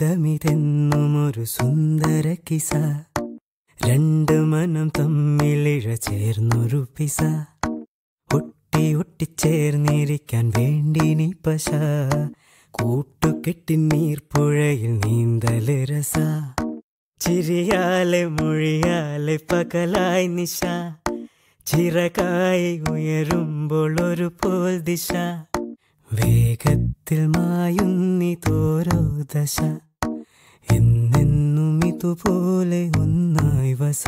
സൗഹൃദമിതെന്നും ഒരു സുന്ദര കിസ രണ്ട് മനം തമ്മിലിഴ ചേർന്നൊരു പിസ ഒട്ടി ഒട്ടിച്ചേർന്നിരിക്കാൻ വേണ്ടി നീ പശ കൂട്ടുകെട്ടി നീർപ്പുഴയിൽ നീന്തല് രസ ചിരിയാലെ മൊഴിയാലെ പകലായി നിശ ചിറകായി ഉയരുമ്പോൾ ഒരു പോൽ ദിശ വേഗത്തിൽ മായുന്നിതോരോ ദശ എന്നെന്നും ഇതുപോലെ ഒന്നായി വസ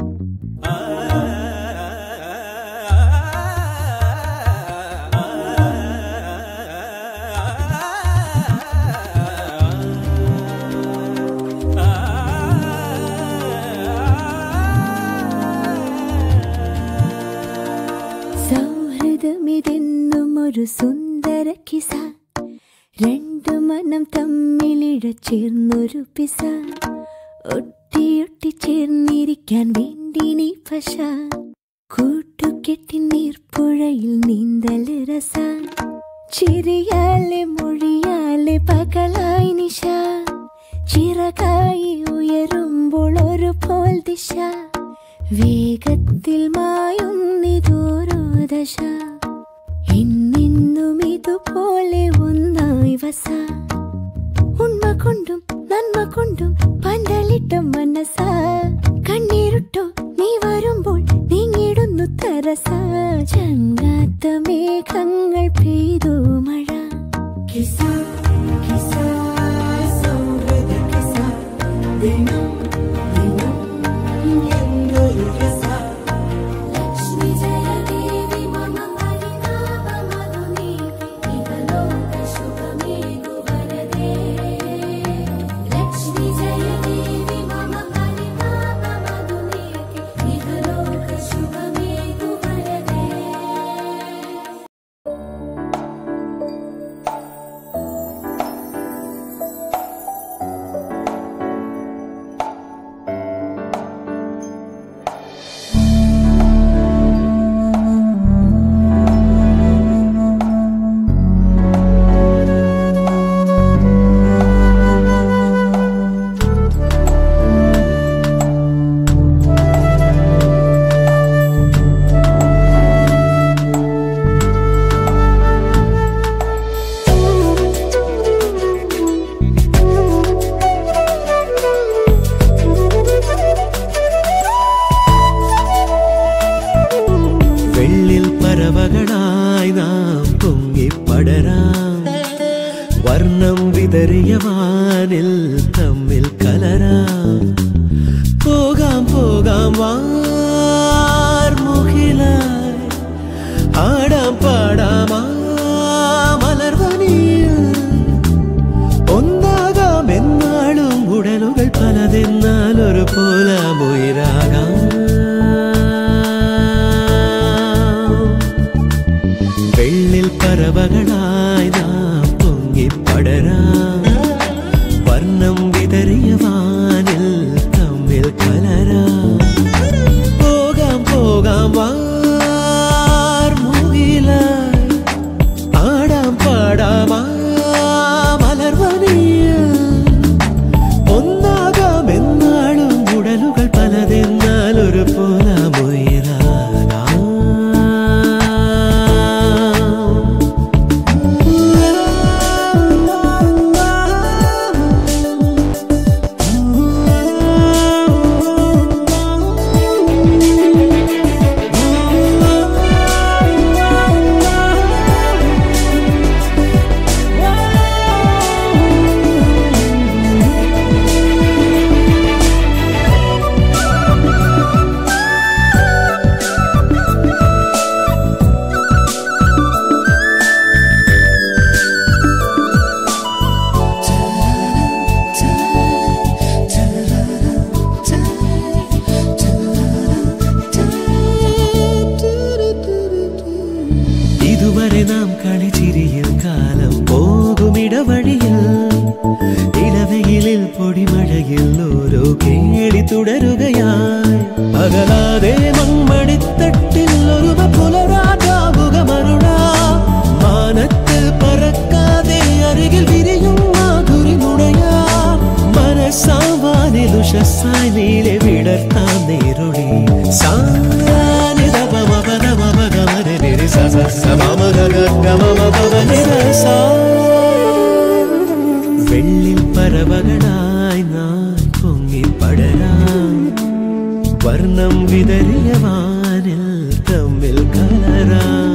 സൗഹൃദമിതെന്നും ഒരു സുന്ദര കിസ രണ്ടു മനം തമ്മിലിഴ ചേർന്നൊരു പിസ ഒട്ടിയൊട്ടി ചേർന്നിരിക്കാൻ വേണ്ടി നീ പശ കൂട്ടുകെട്ടി നീർപ്പുഴയിൽ നീന്തല് രസ ചിരിയാലെ മൊഴിയാലെ പകലായി നിശ ചിറകായി ഉയരുമ്പോൾ ഒരു പോൽ ദിശ വേഗത്തിൽ മായുന്നിതോരോ ദശ ഇന്നിന്നും ഇതുപോലെ ഒന്നായി വസ ഉണ്മ കൊണ്ടും നന്മ കൊണ്ടും പന്തലിട്ട മനസ കണ്ണീരുട്ടോ നീ വരുമ്പോൾ നീങ്ങിടുന്നു തരസ ചങ്ങാത്ത മേഘങ്ങൾ പെയ്തു മഴ കിസ കിസ സൗഹൃദ കിസ ദിനം ദിനം എന്നൊരു രസ ലക്ഷ്മി ജയദേവി മമ പരിതാപമധുനീ ഇഹലോക ശുഭമേകു വരദേ ലക്ഷ്മി ജയദേവി മമ പരിതാപമധുനീ ഇഹലോക ശുഭമേകു വരദേ വെള്ളിൽ പറവകളായി നാം പൊങ്ങിപ്പടരാം വർണ്ണം വിതറിയ വാനിൽ തമ്മിൽ കലരാം പോകാം പോകാം വാർമുഖിലായി ആടാം പാടാം ആ മലർവനിയിൽ ഒന്നാകാം എന്നാളും ഉടലുകൾ പലതെന്നാൽ ഒരു പോലാമുയരാകാം വെള്ളിൽ പറവകളായി നാം പൊങ്ങിപ്പടരാം വർണ്ണം വിതറിയ വാനിൽ തമ്മിൽ കലരാം പോകാം പോകാം വാർമുകിലായി ആടാം പാടാം ആ മലർവനിയിൽ ഒന്നാകാം എന്നാളും ഉടലുകൾ പലതെന്നാൽ ഒരു പോലാമുയരാകാം ഇതുവരെ നാം കളിച്ചിരിയിൽ കാലം പോകുമിടവഴിയിൽ ഇടവയിലിൽ പൊടിമഴയിൽ ഓരോ കേളി തുടരുകയായി അകലാതെ മൺമണിത്തട്ടിൽ ഒരു പുലരാകാവുക മരുണ മാനത്ത് പറക്കാതെ അരികിൽ വിരിയും മാധുരി മുടയാ ഉഷസ്സായി നീലെ വിടർത്താൻ നേരുളി സാനിത പമ പദ മമ ഗമന നിരി സ സ സ മമ ഗ ഗ ഗ മമ പമ നിര സാ. വെള്ളിൽ പറവകളായി നാം പൊങ്ങി പടരാം വർണ്ണം വിതറിയ വാനിൽ തമ്മിൽ കലരാം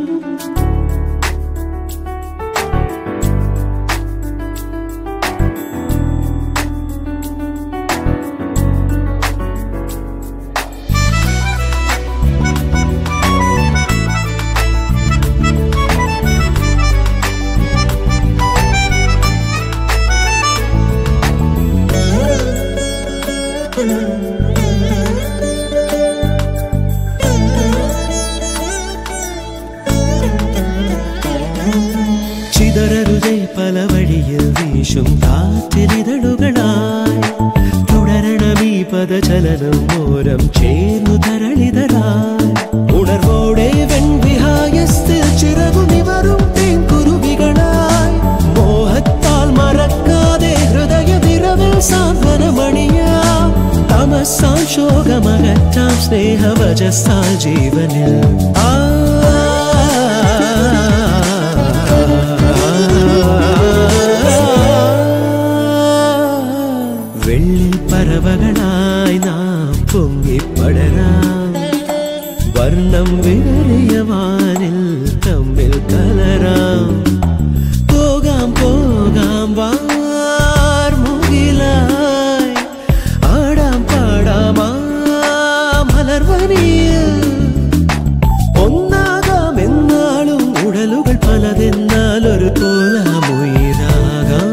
ചിതറരുതേ പല വഴിയിൽ വീശും കാറ്റിലിതളുകളായി തുടരണമീ പദചലനം ഓരം ചേർന്നു തരളിതരായി ഉണർവോടെ വെൺവിഹായസ്തിൽ ചിറകുമിവറും തേൻകുരുവികളായി മോഹത്താൽ മറക്കാതെ ഹൃദയ വിരവിൽ സാന്ത്വനമണിയാം തമസാം ശോകമകറ്റാം സ്നേഹവചസ്സാൽ ജീവനിൽ വെള്ളിൽ പറവകളായി നാം പൊങ്ങിപ്പടരാം വർണ്ണം വിതറിയ വാനിൽ തമ്മിൽ കലരാം പോകാം പോകാം വാർമുകിലായി ആടാം പാടാം ആ മലർവനിയിൽ ഒന്നാകാം എന്നാളും ഉടലുകൾ പലതെന്നാൽ ഒരു കോലാമുയിരാകാം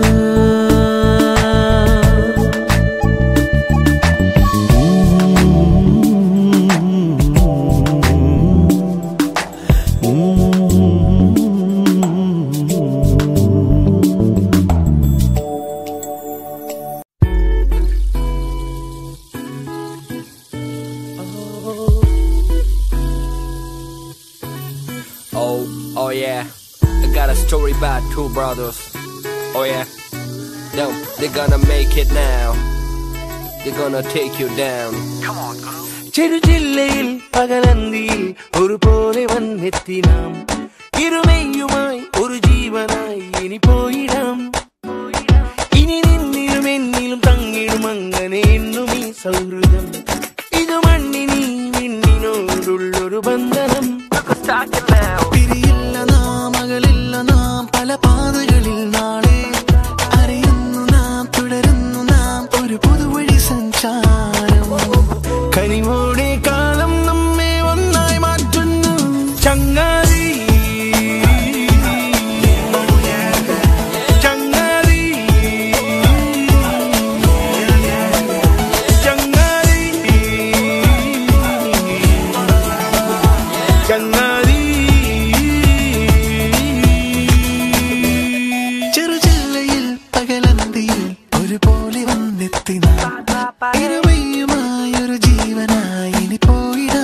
Oh, oh yeah. I got a story about two brothers. Oh yeah. No, they're gonna make it now. They're gonna take you down. ചെറുജില്ലയിൽ പകലന്തിയിൽ ഒരുപോലെ വന്നെത്തി നാം ഇരുമയുമായി ഒരു ജീവനായി ഇനി പോയിടാം ഇനി നിന്നിലും എന്നിലും തങ്ങിടും അങ്ങനെ എന്നും ഈ സൗഹൃദം ഇത് മണ്ണിനി വിണ്ണിനോടുള്ളൊരു ബന്ധനം പിരിയില്ല നാം അകലില്ല നാം പല പാതകളിൽ നാളെ അറിയുന്നു നാം തുടരുന്നു നാം ഒരു പുതുവഴി സഞ്ചാരം കനിവോടെ കാലം നമ്മെ ഒന്നായി മാറ്റുന്നു ചങ്ങാതി ചങ്ങാതി ചങ്ങാതി ചങ്ങാതി ചെറുജില്ലയിൽ പകലന്തിയിൽ ഒരുപോലെ വന്നെത്തി നാം ഇരുവയുമായി ഒരു ജീവനായി ഇനി പോയിടാം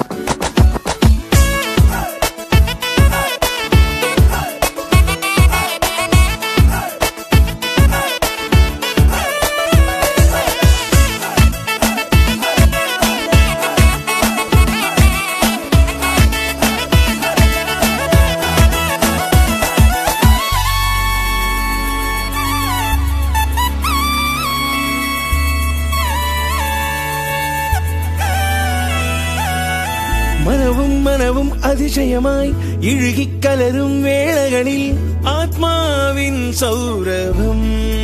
മനവും മനവും അതിശയമായി ഇഴുകിക്കലരും വേളകളിൽ ആത്മാവിൻ സൗരഭം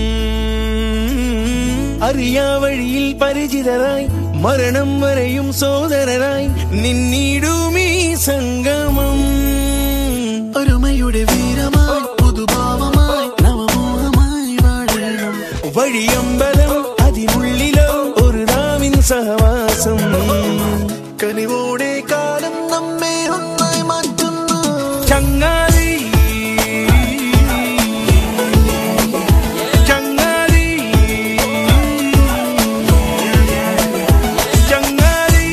അറിയാ വഴിയിൽ പരിചിതരായി മരണം വരെയും സോദരരായി നിന്നിടുമീ സംഗമം ഒരുമയുടെ വീരമായി പുതുഭാവമായി നവമോഹമായി വാഴണം വഴിയമ്പലം അതിനുള്ളിലോ ഒരു നാവിൻ സഹവാസം കനിവോടെ കാലം നമ്മെ ഒന്നായി മാറ്റുന്നു ചങ്ങാതി ചങ്ങാതി ചങ്ങാതി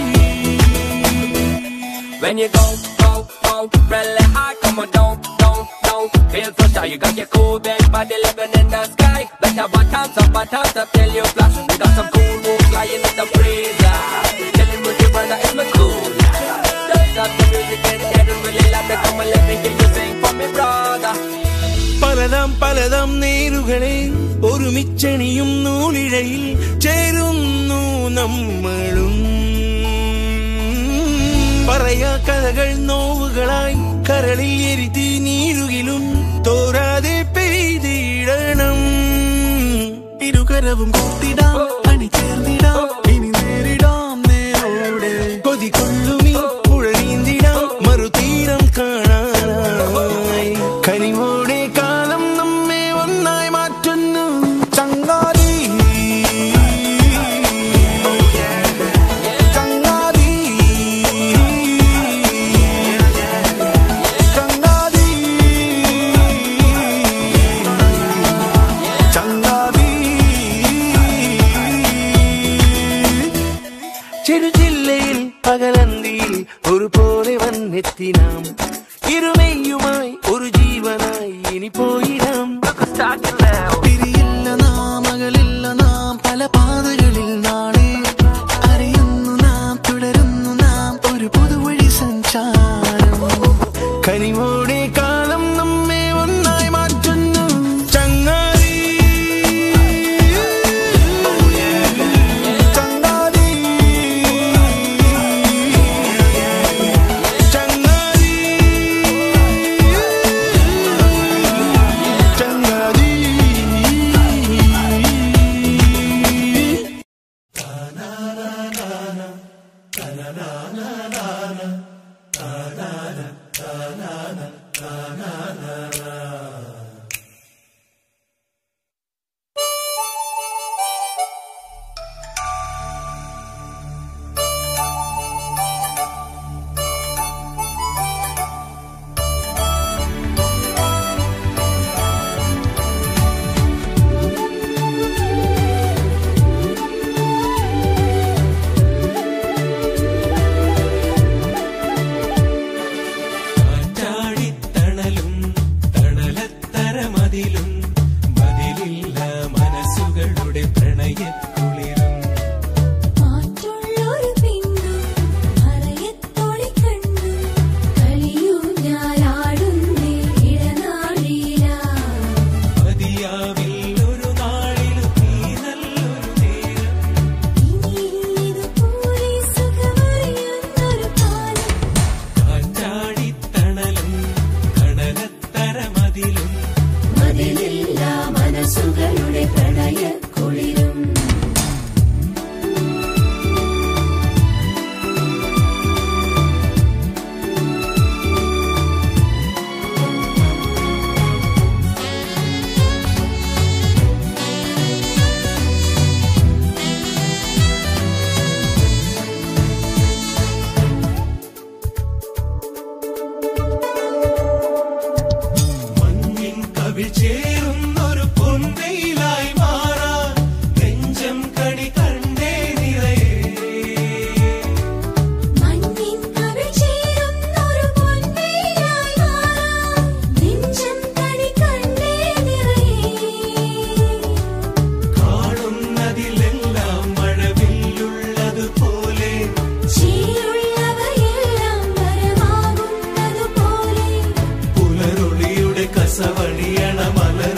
ചങ്ങാതി When you go, go, go, really high, come on, don't, don't Feel so shy, you got your cool big body living in the sky. Like a bottom, some bottom, to tell you flash. We got some cool moves flying in the breeze. ah. Chilling with your brother, it's my cool. Don't stop the music and getting really loud. Now Come and let me hear you sing for me, brother. പലതാം പലതാം നേരുകളെ ഒരുമിച്ചണിയും നൂലിഴയിൽ ചേരുന്നു നമ്മളും പറയാ കഥകൾ നോവുകളായി കരളിൽ എരുതി നീരുകിലും തോരാതെ പെയ്തിടണം ഇരുകരവും കൂട്ടിടാം അണി ചേർന്നിടാം ഇനി നേരിടാം നേരോടെ കൊതികൊള്ളുമീ പുഴനീന്തിടാം മറുതീരം കാണാനായി കനിവോടെ കാലം നമ്മെ ഒന്നായി മാറ്റുന്നു ചങ്ങാതി ചങ്ങാതി ചങ്ങാതി ചങ്ങാതി ചെറുജില്ലയിൽ പകലന്തിയിൽ ഒരുപോലെ വന്നെത്തി നാം ഇരുമയുമായി ഒരു ജീവനായി ഇനി പോയിരാം പിരിയില്ല നാം അകലില്ല നാം പല പാതകളിൽ നാളെ അറിയുന്നു നാം തുടരുന്നു നാം ഒരു പുതുവഴി സഞ്ചാരം കനിവോടെ കാലം നമ്മെ ഒന്നായി മാറ്റുന്നു ചങ്ങാതി ചങ്ങാതി ചങ്ങാതി ചങ്ങാതി കാറ്റാടിത്തണലും തണലത്തരമതിലും മതിലില്ല മനസ്സുകളുടെ പ്രണയക്കുളിരും മാറ്റുള്ളൊരു പിന്നു മറയത്തൊളി കണ്ടു കളിയൂ ഞാനാടുന്നേ ഇടനാഴിയില മതിയാവിൽ ഒരു നാളിലും നീ നല്ലൊരു നേരം ഇനിയിതു പോലെ സുഖമറിയുന്നൊരു കാലം കാറ്റാടിത്തണലും തണലത്തരമതിലും മതിലില്ല മനസ്സുകളുടെ പ്രണയക്കുളിരും മഞ്ഞിൻ കവിൾ ചേരുന്നൊരു പൊൻവെയിലായി മാറാൻ നെഞ്ചം കണി കണ്ടേ നിറയേ മഞ്ഞിൻ കവിൾ ചേരുന്നൊരു പൊൻവെയിലായി മാറാം നെഞ്ചം തടി കണ്ടേ നിറയേ കാണുന്നതിലെല്ലാം മഴവില്ലുള്ളതുപോലെ ശീലുള്ളവയെല്ലാം വരമാകുന്നതുപോലെ പുലരൊളിയുടെ കസവണിയണ മലർ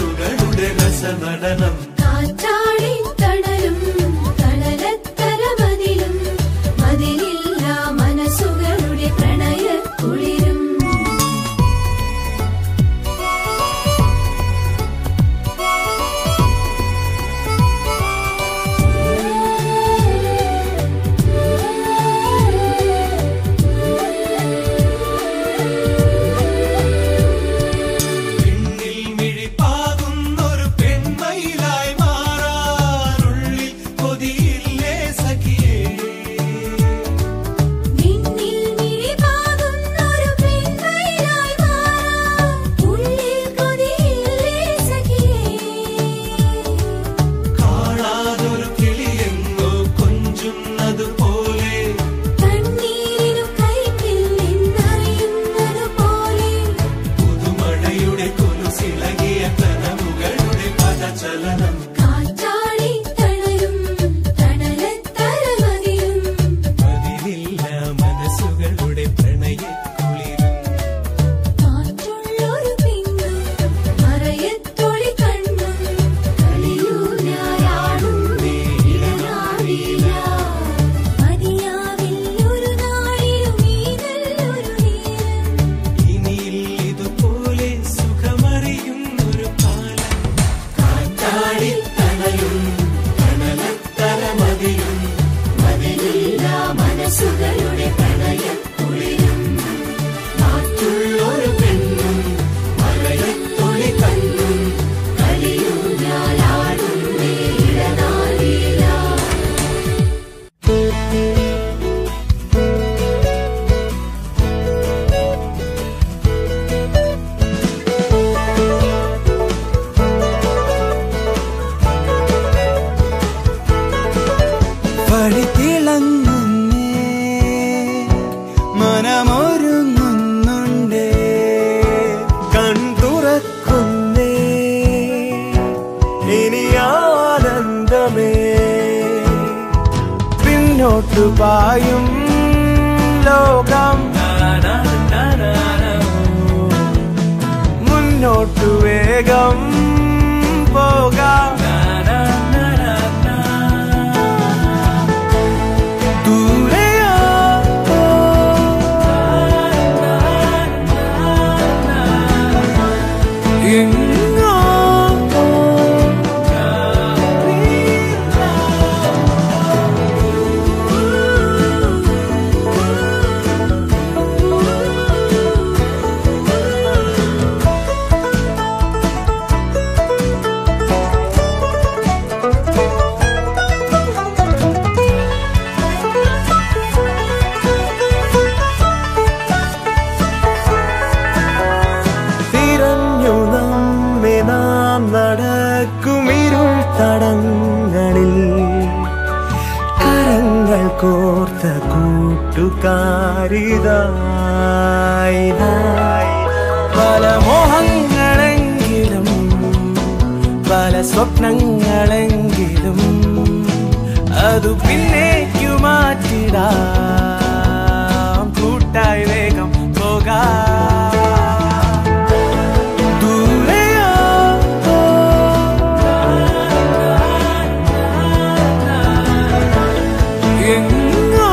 തുറക്കുന്നേ ഇനി ആനന്ദമേ പിന്നോട്ടു പായും ലോകം മുന്നോട്ടു വേഗം പോകാം ദൂരെയോ എങ്ങോ തിരഞ്ഞു നമ്മെ നാം നടക്കുമിരുൾ തടങ്ങളിൽ കരങ്ങൾ കോർത്ത കൂട്ടുകാരിതായി പല മോഹങ്ങളെങ്കിലും പല സ്വപ്നങ്ങളെങ്കിലും അതു പിന്നേക്കു മാറ്റിടാം കൂട്ടായി വേഗം പോകാം ദൂരെയോ എങ്ങോ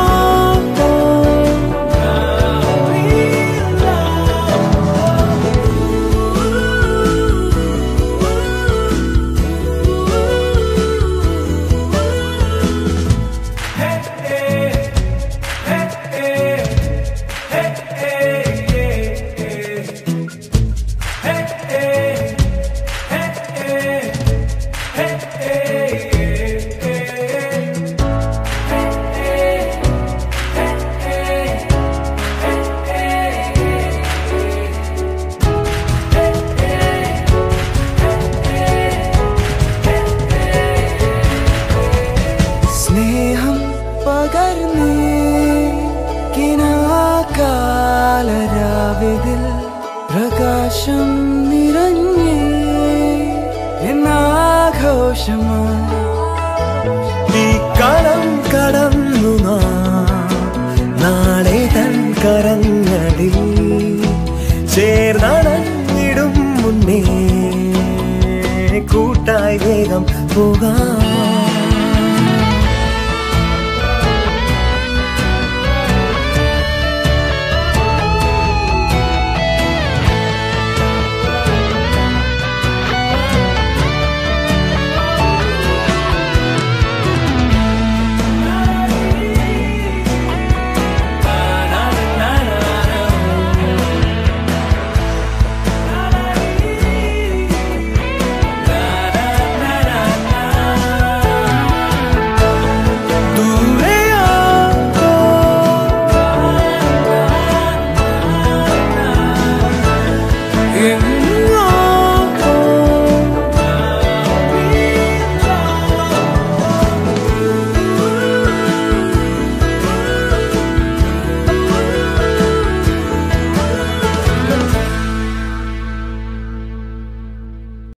സ്നേഹം പകർന്നേ കിനാകാലരാവിതിൽ പ്രകാശം നിറഞ്ഞേ എന്നാഘോഷമായി ഈ കടം കടന്നു നാം നാളെ തൻ കരങ്ങളിൽ ചേർന്നടഞ്ഞിടും മുന്നേ കൂട്ടായി വേഗം പോകാം